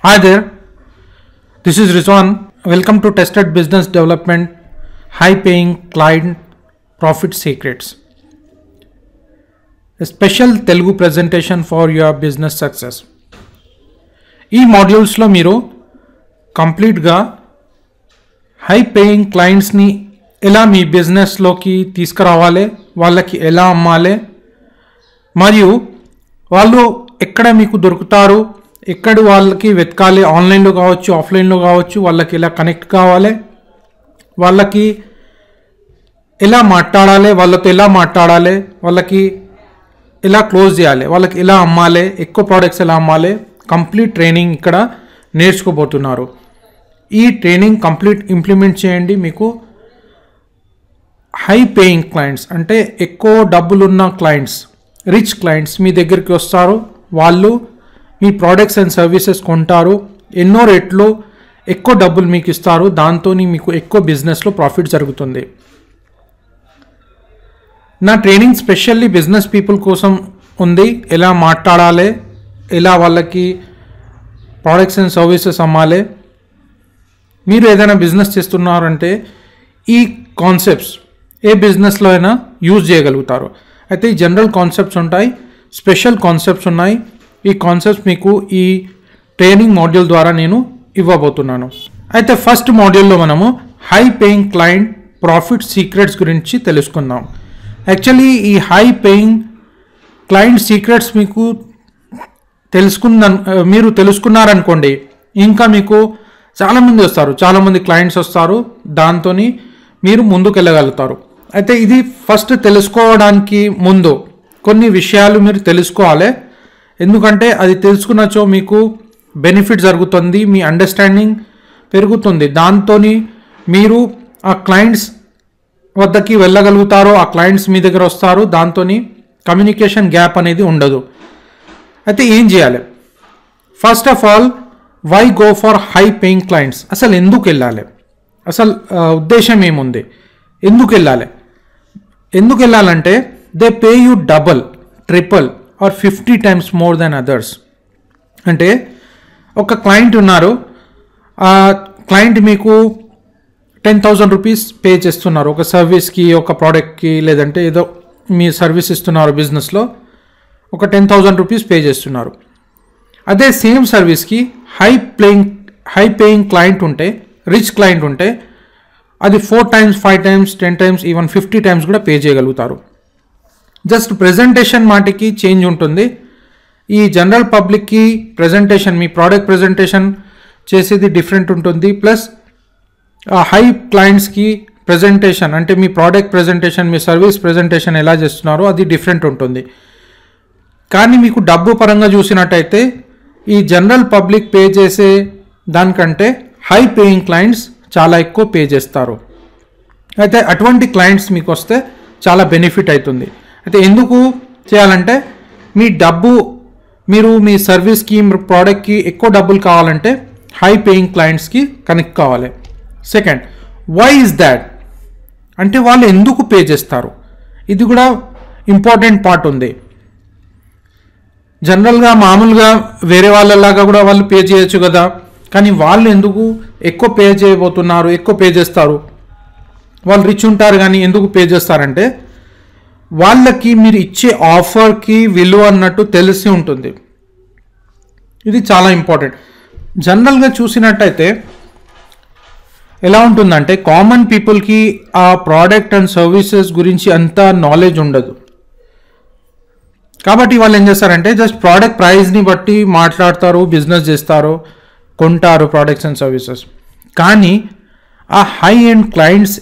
Hi there, this is Rizwan. Welcome to Tested Business Development High Paying Client Profit Secrets. A special Telugu presentation for your business success. ఈ మాడ్యూల్స్లో మీరు కంప్లీట్గా high paying క్లయింట్స్ని ఎలా మీ బిజినెస్లోకి తీసుకురావాలి వాళ్ళకి ఎలా అమ్మాలి మరియు వాళ్ళు ఎక్కడ మీకు దొరుకుతారు ఎక్కడ వాళ్ళకి వెతకాలి ఆన్లైన్లో కావచ్చు ఆఫ్లైన్లో కావచ్చు వాళ్ళకి ఎలా కనెక్ట్ కావాలి వాళ్ళకి ఎలా మాట్లాడాలి వాళ్ళతో ఎలా మాట్లాడాలి వాళ్ళకి ఎలా క్లోజ్ చేయాలి వాళ్ళకి ఎలా అమ్మాలి ఎక్కువ ప్రోడక్ట్స్ ఎలా అమ్మాలి కంప్లీట్ ట్రైనింగ్ ఇక్కడ నేర్చుకోబోతున్నారు ఈ ట్రైనింగ్ కంప్లీట్ ఇంప్లిమెంట్ చేయండి మీకు హై పేయింగ్ క్లయింట్స్ అంటే ఎక్కువ డబ్బులున్న క్లయింట్స్ రిచ్ క్లయింట్స్ మీ దగ్గరికి వస్తారు వాళ్ళు మీ ప్రోడక్ట్స్ అండ్ సర్వీసెస్ కొంటారు ఎన్నో రేట్లు ఎక్కువ డబ్బులు మీకు ఇస్తారు దాంతో మీకు ఎక్కువ బిజినెస్లో ప్రాఫిట్ జరుగుతుంది నా ట్రైనింగ్ స్పెషల్లీ బిజినెస్ పీపుల్ కోసం ఉంది ఎలా మాట్లాడాలి ఎలా వాళ్ళకి ప్రోడక్ట్స్ అండ్ సర్వీసెస్ అమ్మాలి మీరు ఏదైనా బిజినెస్ చేస్తున్నారంటే ఈ కాన్సెప్ట్స్ ఏ బిజినెస్లో అయినా యూజ్ చేయగలుగుతారు అయితే ఈ జనరల్ కాన్సెప్ట్స్ ఉంటాయి స్పెషల్ కాన్సెప్ట్స్ ఉన్నాయి ఈ కాన్సెప్ట్స్ మీకు ఈ ట్రైనింగ్ మాడ్యూల్ ద్వారా నేను ఇవ్వబోతున్నాను అయితే ఫస్ట్ మాడ్యూల్లో మనము high paying client profit secrets గురించి తెలుసుకుందాం యాక్చువల్లీ ఈ హై పేయింగ్ క్లయింట్ సీక్రెట్స్ మీకు తెలుసుకుంద మీరు తెలుసుకున్నారనుకోండి ఇంకా మీకు చాలామంది వస్తారు చాలామంది క్లయింట్స్ వస్తారు దాంతో మీరు ముందుకు వెళ్ళగలుగుతారు అయితే ఇది ఫస్ట్ తెలుసుకోవడానికి ముందు కొన్ని విషయాలు మీరు తెలుసుకోవాలి ఎందుకంటే అది తెలుసుకున్నచో మీకు బెనిఫిట్ జరుగుతుంది మీ అండర్స్టాండింగ్ పెరుగుతుంది దాంతో మీరు ఆ క్లయింట్స్ వద్దకి వెళ్ళగలుగుతారు ఆ క్లయింట్స్ మీ దగ్గర వస్తారు దాంతో కమ్యూనికేషన్ గ్యాప్ అనేది ఉండదు అయితే ఏం చేయాలి first of all why go for high paying clients అసలు ఎందుకు వెళ్ళాలి అసలు ఆ, ఉద్దేశం ఏముంది ఎందుకు వెళ్ళాలి ఎందుకు వెళ్ళాలంటే they pay you double triple or fifty times more than others అంటే ఒక క్లయింట్ ఉన్నారు ఆ క్లయింట్ మీకు టెన్ థౌజండ్ రూపీస్ పే చేస్తున్నారు ఒక సర్వీస్కి ఒక ప్రోడక్ట్కి లేదంటే ఏదో మీ సర్వీస్ ఇస్తున్నారు బిజినెస్లో ఒక టెన్ థౌజండ్ రూపీస్ పే చేస్తున్నారు అదే సేమ్ సర్వీస్కి high playing high paying client ఉంటే రిచ్ క్లయింట్ ఉంటే అది four times five times ten times even fifty times కూడా పే చేయగలుగుతారు జస్ట్ ప్రెజెంటేషన్ మాటికి చేంజ్ ఉంటుంది ఈ జనరల్ పబ్లిక్కి ప్రెజెంటేషన్ మీ ప్రోడక్ట్ ప్రెజెంటేషన్ చేసేది డిఫరెంట్ ఉంటుంది ప్లస్ హై క్లయింట్స్కి ప్రెజెంటేషన్ అంటే మీ ప్రోడక్ట్ ప్రెజెంటేషన్ మీ సర్వీస్ ప్రెజెంటేషన్ ఎలా చేస్తున్నారో అది డిఫరెంట్ ఉంటుంది కానీ మీకు డబ్బు పరంగా చూసినట్టయితే ఈ జనరల్ పబ్లిక్ పే చేసే దానికంటే హై పేయింగ్ క్లయింట్స్ చాలా ఎక్కువ పే చేస్తారు అయితే అటువంటి క్లయింట్స్ మీకు వస్తే చాలా బెనిఫిట్ అవుతుంది అయితే ఎందుకు చేయాలంటే మీ డబ్బు మీరు మీ సర్వీస్కి మీ ప్రోడక్ట్కి ఎక్కువ డబ్బులు కావాలంటే హై పేయింగ్ క్లయింట్స్కి కనెక్ట్ కావాలి సెకండ్ వై ఇస్ దాట్ అంటే వాళ్ళు ఎందుకు పే చేస్తారు ఇది కూడా ఇంపార్టెంట్ పార్ట్ ఉంది జనరల్గా మామూలుగా వేరే వాళ్ళలాగా కూడా వాళ్ళు పే చేయొచ్చు కదా కానీ వాళ్ళు ఎందుకు ఎక్కువ పే చేయబోతున్నారు ఎక్కువ పే చేస్తారు వాళ్ళు రిచ్ ఉంటారు కానీ ఎందుకు పే చేస్తారంటే వాళ్ళకి మీరు ఇచ్చే ఆఫర్కి విలువ అన్నట్టు తెలిసి ఉంటుంది ఇది చాలా ఇంపార్టెంట్ జనరల్గా చూసినట్టయితే ఎలా ఉంటుందంటే కామన్ పీపుల్కి ఆ ప్రోడక్ట్ అండ్ సర్వీసెస్ గురించి అంత నాలెడ్జ్ ఉండదు కాబట్టి వాళ్ళు ఏం చేస్తారంటే జస్ట్ ప్రోడక్ట్ ప్రైస్ని బట్టి మాట్లాడతారు బిజినెస్ చేస్తారు కొంటారు ప్రోడక్ట్స్ అండ్ సర్వీసెస్ కానీ ఆ హై అండ్ క్లయింట్స్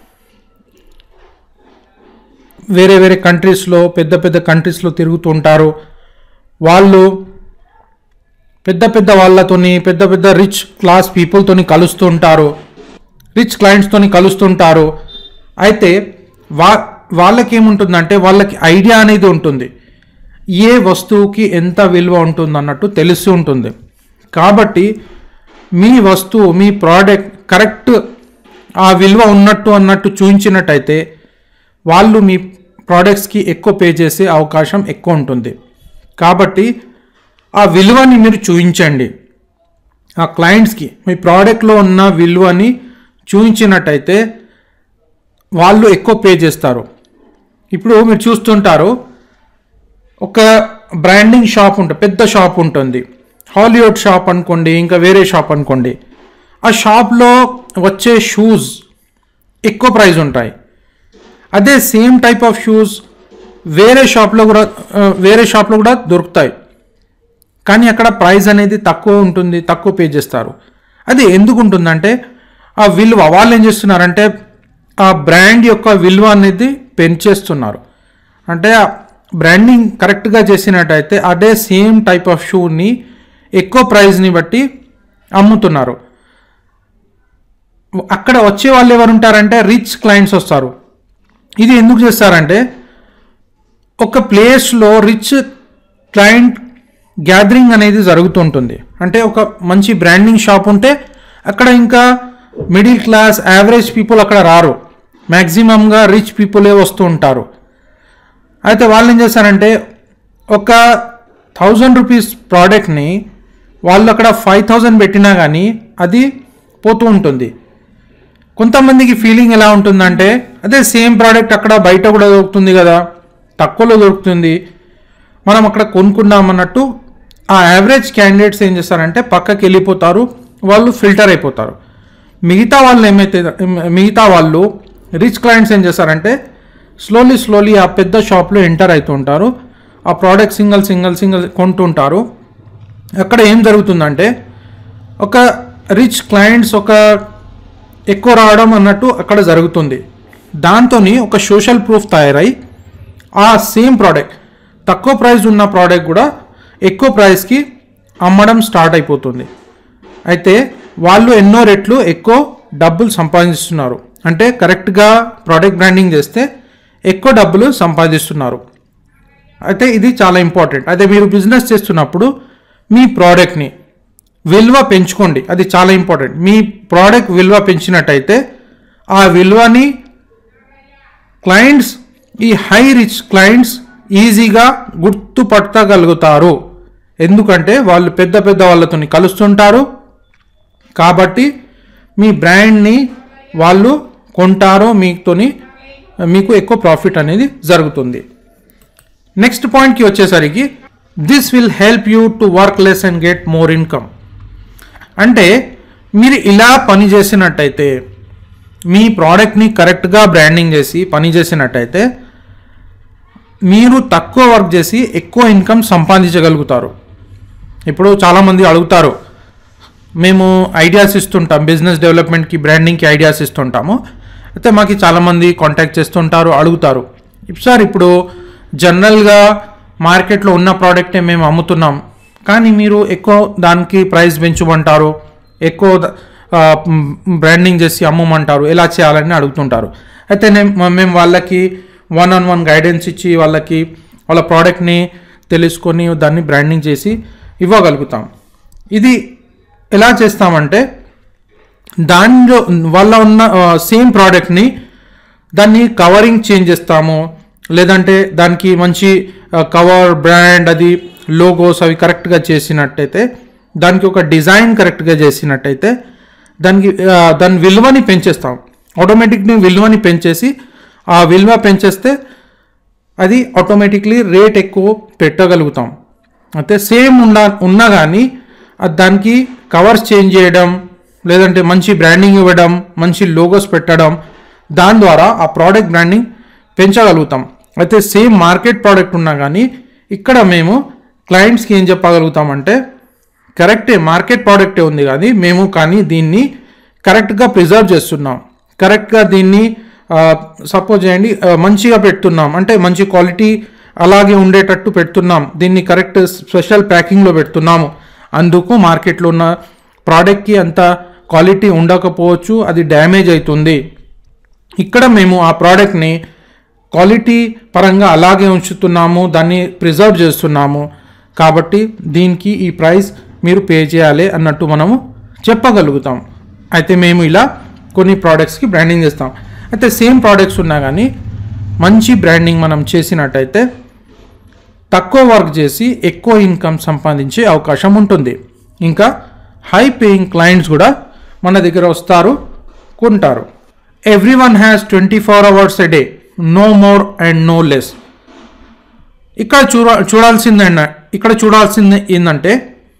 వేరే వేరే కంట్రీస్లో పెద్ద పెద్ద కంట్రీస్లో తిరుగుతుంటారు వాళ్ళు పెద్ద పెద్ద వాళ్ళతోని పెద్ద పెద్ద రిచ్ క్లాస్ పీపుల్తోని కలుస్తుంటారు రిచ్ క్లయింట్స్తోని కలుస్తుంటారు అయితే వా వాళ్ళకి ఏముంటుందంటే వాళ్ళకి ఐడియా అనేది ఉంటుంది ఏ వస్తువుకి ఎంత విలువ ఉంటుంది అన్నట్టు తెలిసి ఉంటుంది కాబట్టి మీ వస్తువు మీ ప్రోడక్ట్ కరెక్ట్ ఆ విలువ ఉన్నట్టు అన్నట్టు చూపించినట్టయితే వాళ్ళు మీ ప్రోడక్ట్స్కి ఎక్కువ పే చేసే అవకాశం ఎక్కువ ఉంటుంది కాబట్టి ఆ విలువని మీరు చూపించండి ఆ క్లయింట్స్కి మీ ప్రోడక్ట్లో ఉన్న విలువని చూపించినట్టయితే వాళ్ళు ఎక్కువ పే చేస్తారు ఇప్పుడు మీరు చూస్తుంటారు ఒక బ్రాండింగ్ షాప్ ఉంటుంది పెద్ద షాప్ ఉంటుంది హాలీవుడ్ షాప్ అనుకోండి ఇంకా వేరే షాప్ అనుకోండి ఆ షాప్లో వచ్చే షూస్ ఎక్కువ ప్రైస్ ఉంటాయి అదే సేమ్ టైప్ ఆఫ్ షూస్ వేరే షాప్లో కూడా ఆ, వేరే షాప్లో కూడా దొరుకుతాయి కానీ అక్కడ ప్రైస్ అనేది తక్కువ ఉంటుంది తక్కువ పే చేస్తారు అది ఎందుకు ఉంటుందంటే ఆ విలువ వాళ్ళు ఏం చేస్తున్నారంటే ఆ బ్రాండ్ యొక్క విలువ అనేది పెంచేస్తున్నారు అంటే ఆ బ్రాండింగ్ కరెక్ట్గా చేసినట్టయితే అదే సేమ్ టైప్ ఆఫ్ షూని ఎక్కువ ప్రైస్ని బట్టి అమ్ముతున్నారు అక్కడ వచ్చే వాళ్ళు ఎవరు ఉంటారంటే రిచ్ క్లయింట్స్ వస్తారు ఇది ఎందుకు చేస్తారంటే ఒక ప్లేస్లో రిచ్ క్లయింట్ గ్యాదరింగ్ అనేది జరుగుతుంటుంది అంటే ఒక మంచి బ్రాండింగ్ షాప్ ఉంటే అక్కడ ఇంకా మిడిల్ క్లాస్ యావరేజ్ పీపుల్ అక్కడ రారు మ్యాక్సిమంగా రిచ్ పీపులే వస్తూ ఉంటారు అయితే వాళ్ళు ఏం చేస్తారంటే ఒక థౌజండ్ రూపీస్ ప్రోడక్ట్ని వాళ్ళు అక్కడ ఫైవ్ థౌజండ్ పెట్టినా కానీ అది పోతూ ఉంటుంది కొంతమందికి ఫీలింగ్ ఎలా ఉంటుందంటే అదే సేమ్ ప్రోడక్ట్ అక్కడ బయట కూడా దొరుకుతుంది కదా తక్కువలో దొరుకుతుంది మనం అక్కడ కొనుక్కున్నామన్నట్టు ఆ యావరేజ్ క్యాండిడేట్స్ ఏం చేస్తారంటే పక్కకి వెళ్ళిపోతారు వాళ్ళు ఫిల్టర్ అయిపోతారు మిగతా వాళ్ళు ఏమైతే మిగతా వాళ్ళు రిచ్ క్లయింట్స్ ఏం చేస్తారంటే స్లోలీ స్లోలీ ఆ పెద్ద షాప్లో ఎంటర్ అవుతుంటారు ఆ ప్రోడక్ట్ సింగిల్ సింగిల్ సింగిల్ కొంటుంటారు అక్కడ ఏం జరుగుతుందంటే ఒక రిచ్ క్లయింట్స్ ఒక ఎక్కువ రావడం అన్నట్టు అక్కడ జరుగుతుంది దాంతో ఒక సోషల్ ప్రూఫ్ తయారై ఆ సేమ్ ప్రోడక్ట్ తక్కువ ప్రైస్ ఉన్న ప్రోడక్ట్ కూడా ఎక్కువ ప్రైస్కి అమ్మడం స్టార్ట్ అయిపోతుంది అయితే వాళ్ళు ఎన్నో రెట్లు ఎక్కువ డబ్బులు సంపాదిస్తున్నారు అంటే కరెక్ట్గా ప్రోడక్ట్ బ్రాండింగ్ చేస్తే ఎక్కువ డబ్బులు సంపాదిస్తున్నారు అయితే ఇది చాలా ఇంపార్టెంట్ అయితే మీరు బిజినెస్ చేస్తున్నప్పుడు మీ ప్రోడక్ట్ని విలువ పెంచుకోండి అది చాలా ఇంపార్టెంట్ మీ ప్రోడక్ట్ విలువ పెంచినట్టయితే ఆ విలువని క్లయింట్స్ ఈ హై రిచ్ క్లయింట్స్ ఈజీగా గుర్తుపట్టగలుగుతారు ఎందుకంటే వాళ్ళు పెద్ద పెద్ద వాళ్ళతో కలుస్తుంటారు కాబట్టి మీ బ్రాండ్ని వాళ్ళు కొంటారో మీతోని మీకు ఎక్కువ ప్రాఫిట్ అనేది జరుగుతుంది నెక్స్ట్ పాయింట్కి వచ్చేసరికి this will help you to work less and get more income అంటే మీరు ఇలా పని చేసినట్టయితే మీ ప్రోడక్ట్ని కరెక్ట్గా బ్రాండింగ్ చేసి పని చేసినట్టయితే మీరు తక్కువ వర్క్ చేసి ఎక్కువ ఇన్కమ్ సంపాదించగలుగుతారు ఇప్పుడు చాలామంది అడుగుతారు మేము ఐడియాస్ ఇస్తుంటాం బిజినెస్ డెవలప్మెంట్కి బ్రాండింగ్కి ఐడియాస్ ఇస్తుంటాము అయితే మాకు చాలామంది కాంటాక్ట్ చేస్తుంటారు అడుగుతారు ఇప్పుడు సార్ ఇప్పుడు జనరల్గా మార్కెట్లో ఉన్న ప్రోడక్టే మేము అమ్ముతున్నాం కానీ మీరు ఎక్కువ దానికి ప్రైస్ పెంచుమంటారు ఎక్కువ ద- ఆ, మ్, బ్రాండింగ్ చేసి అమ్మమంటారు ఎలా చేయాలని అడుగుతుంటారు అయితే నేను మేము వాళ్ళకి వన్ ఆన్ వన్ గైడెన్స్ ఇచ్చి వాళ్ళకి వాళ్ళ ప్రోడక్ట్ని తెలుసుకొని దాన్ని బ్రాండింగ్ చేసి ఇవ్వగలుగుతాం ఇది ఎలా చేస్తామంటే దానిలో వల్ల ఉన్న సేమ్ ప్రోడక్ట్ని దాన్ని కవరింగ్ చేంజ్ చేస్తాము లేదంటే దానికి మంచి కవర్ బ్రాండ్ అది లోగోస్ అవి కరెక్ట్గా చేసినట్టయితే దానికి ఒక డిజైన్ కరెక్ట్గా చేసినట్టయితే దానికి ఆ, దాని విలువని పెంచేస్తాం ఆటోమేటిక్ని విలువని పెంచేసి ఆ విలువ పెంచేస్తే అది ఆటోమేటిక్లీ రేట్ ఎక్కువ పెట్టగలుగుతాం అయితే సేమ్ ఉన్న ఉన్నా కానీ అది దానికి కవర్స్ చేంజ్ చేయడం లేదంటే మంచి బ్రాండింగ్ ఇవ్వడం మంచి లోగోస్ పెట్టడం దాని ద్వారా ఆ ప్రోడక్ట్ బ్రాండింగ్ పెంచగలుగుతాం అయితే సేమ్ మార్కెట్ ప్రోడక్ట్ ఉన్నా కానీ ఇక్కడ మేము క్లయింట్స్కి ఏం చెప్పగలుగుతామంటే కరెక్టే మార్కెట్ ప్రోడక్టే ఉంది కానీ మేము కానీ దీన్ని కరెక్ట్గా ప్రిజర్వ్ చేస్తున్నాం కరెక్ట్గా దీన్ని సపోజ్ చేయండి ఆ, మంచిగా పెడుతున్నాం అంటే మంచి క్వాలిటీ అలాగే ఉండేటట్టు పెడుతున్నాం దీన్ని కరెక్ట్ స్పెషల్ ప్యాకింగ్లో పెడుతున్నాము అందుకు మార్కెట్లో ఉన్న ప్రోడక్ట్కి అంత క్వాలిటీ ఉండకపోవచ్చు అది డ్యామేజ్ అవుతుంది ఇక్కడ మేము ఆ ప్రోడక్ట్ని క్వాలిటీ పరంగా అలాగే ఉంచుతున్నాము దాన్ని ప్రిజర్వ్ చేస్తున్నాము కాబట్టి దీనికి ఈ ప్రైస్ మీరు పే చేయాలి అన్నట్టు మనము చెప్పగలుగుతాం అయితే మేము ఇలా కొన్ని ప్రోడక్ట్స్కి బ్రాండింగ్ చేస్తాం అయితే సేమ్ ప్రోడక్ట్స్ ఉన్నా కానీ మంచి బ్రాండింగ్ మనం చేసినట్టయితే తక్కువ వర్క్ చేసి ఎక్కువ ఇన్కమ్ సంపాదించే అవకాశం ఉంటుంది ఇంకా హై పేయింగ్ క్లయింట్స్ కూడా మన దగ్గర వస్తారు కొంటారు everyone has twenty four hours a day no more and no less ఇక్కడ చూడ చూడాల్సింది ఏంట- ఇక్కడ చూడాల్సింది ఏంటంటే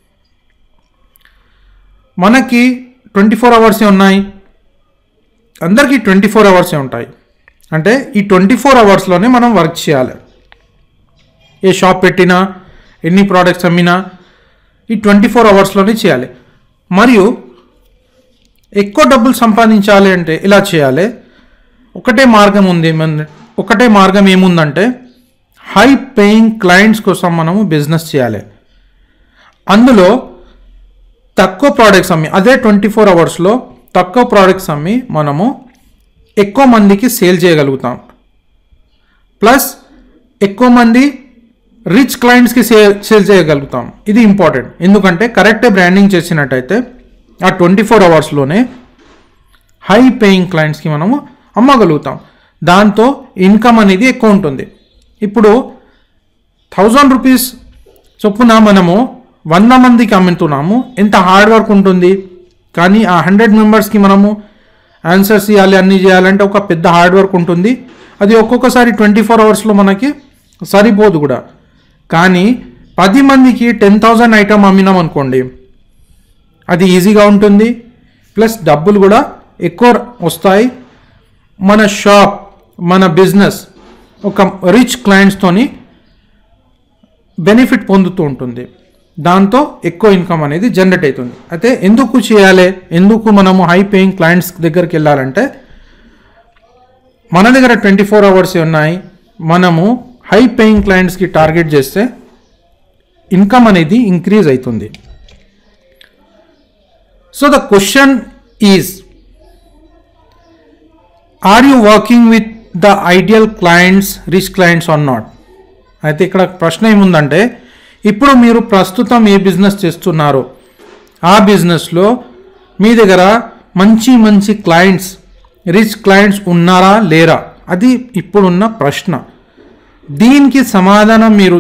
మనకి ట్వంటీ ఫోర్ అవర్సే ఉన్నాయి అందరికీ ట్వంటీ ఫోర్ అవర్సే ఉంటాయి అంటే ఈ ట్వంటీ ఫోర్ అవర్స్లోనే మనం వర్క్ చేయాలి ఏ షాప్ పెట్టినా ఎన్ని ప్రోడక్ట్స్ అమ్మినా ఈ ట్వంటీ ఫోర్ అవర్స్లోనే చేయాలి మరియు ఎక్కువ డబ్బులు సంపాదించాలి అంటే ఇలా చేయాలి ఒకటే మార్గం ఉంది మన ఒకటే మార్గం ఏముందంటే హై పేయింగ్ క్లయింట్స్ కోసం మనము బిజినెస్ చేయాలి అందులో తక్కువ ప్రోడక్ట్స్ అమ్మి అదే ట్వంటీ ఫోర్ అవర్స్లో తక్కువ ప్రోడక్ట్స్ అమ్మి మనము ఎక్కువ మందికి సేల్ చేయగలుగుతాం ప్లస్ ఎక్కువ మంది రిచ్ క్లయింట్స్కి సేల్ సేల్ చేయగలుగుతాం ఇది ఇంపార్టెంట్ ఎందుకంటే కరెక్ట్ బ్రాండింగ్ చేసినట్టయితే ఆ ట్వంటీ ఫోర్ అవర్స్లోనే హై పేయింగ్ క్లయింట్స్కి మనము అమ్మగలుగుతాం దాంతో ఇన్కమ్ అనేది ఎక్కువ ఉంటుంది ఇప్పుడు థౌజండ్ రూపీస్ చొప్పున మనము వంద మందికి అమ్ముతున్నాము ఎంత హార్డ్ వర్క్ ఉంటుంది కానీ ఆ హండ్రెడ్ మెంబర్స్కి మనము ఆన్సర్స్ ఇవ్వాలి అన్నీ చేయాలంటే ఒక పెద్ద హార్డ్ వర్క్ ఉంటుంది అది ఒక్కొక్కసారి ట్వంటీ ఫోర్ అవర్స్లో మనకి సరిపోదు కూడా కానీ పది మందికి టెన్ థౌజండ్ ఐటమ్ అమ్మినాం అనుకోండి అది ఈజీగా ఉంటుంది ప్లస్ డబ్బులు కూడా ఎక్కువ వస్తాయి మన షాప్ మన బిజినెస్ ఒక రిచ్ క్లయింట్స్తోని బెనిఫిట్ పొందుతూ ఉంటుంది దాంతో ఎక్కువ ఇన్కమ్ అనేది జనరేట్ అవుతుంది అయితే ఎందుకు చేయాలి ఎందుకు మనము హై పేయింగ్ క్లయింట్స్ దగ్గరికి వెళ్ళాలంటే మన దగ్గర ట్వంటీ ఫోర్ అవర్స్ ఉన్నాయి మనము హై పేయింగ్ క్లయింట్స్కి టార్గెట్ చేస్తే ఇన్కమ్ అనేది ఇంక్రీజ్ అవుతుంది so the question is are you working with the ideal clients rich clients or not అయితే ఇక్కడ ప్రశ్న ఏముందంటే ఇప్పుడు మీరు ప్రస్తుతం ఏ బిజినెస్ చేస్తున్నారో ఆ బిజినెస్లో మీ దగ్గర మంచి మంచి క్లయింట్స్ రిచ్ క్లయింట్స్ ఉన్నారా లేరా అది ఇప్పుడున్న ప్రశ్న దీనికి సమాధానం మీరు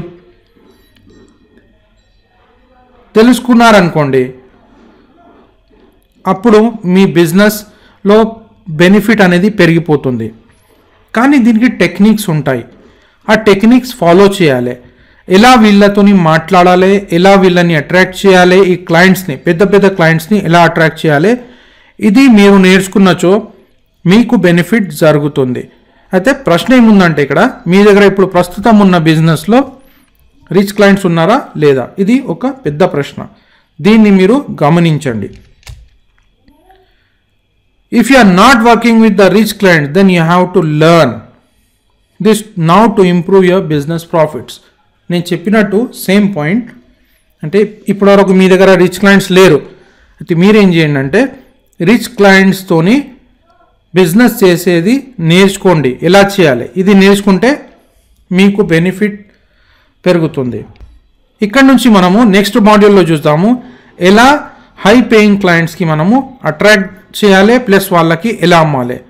తెలుసుకున్నారనుకోండి అప్పుడు మీ బిజినెస్లో బెనిఫిట్ అనేది పెరిగిపోతుంది కానీ దీనికి టెక్నిక్స్ ఉంటాయి ఆ టెక్నిక్స్ ఫాలో చేయాలి ఎలా వీళ్ళతోని మాట్లాడాలి ఎలా వీళ్ళని అట్రాక్ట్ చేయాలి ఈ క్లయింట్స్ని పెద్ద పెద్ద క్లయింట్స్ని ఎలా అట్రాక్ట్ చేయాలి ఇది మీరు నేర్చుకున్నచో మీకు బెనిఫిట్ జరుగుతుంది అయితే ప్రశ్న ఏముందంటే ఇక్కడ మీ దగ్గర ఇప్పుడు ప్రస్తుతం ఉన్న బిజినెస్లో రిచ్ క్లయింట్స్ ఉన్నారా లేదా ఇది ఒక పెద్ద ప్రశ్న దీన్ని మీరు గమనించండి if you are not working with the rich client then you have to learn this now to improve your business profits నేను చెప్పినట్టు సేమ్ పాయింట్ అంటే ఇప్పటివరకు మీ దగ్గర రిచ్ క్లయింట్స్ లేరు అయితే మీరేం చేయండి అంటే రిచ్ క్లయింట్స్తోని బిజినెస్ చేసేది నేర్చుకోండి ఎలా చేయాలి ఇది నేర్చుకుంటే మీకు బెనిఫిట్ పెరుగుతుంది ఇక్కడ నుంచి మనము నెక్స్ట్ మాడ్యూల్లో చూద్దాము ఎలా హై పేయింగ్ క్లయింట్స్కి మనము అట్రాక్ట్ చేయాలి ప్లస్ వాళ్ళకి ఎలా అమ్మాలి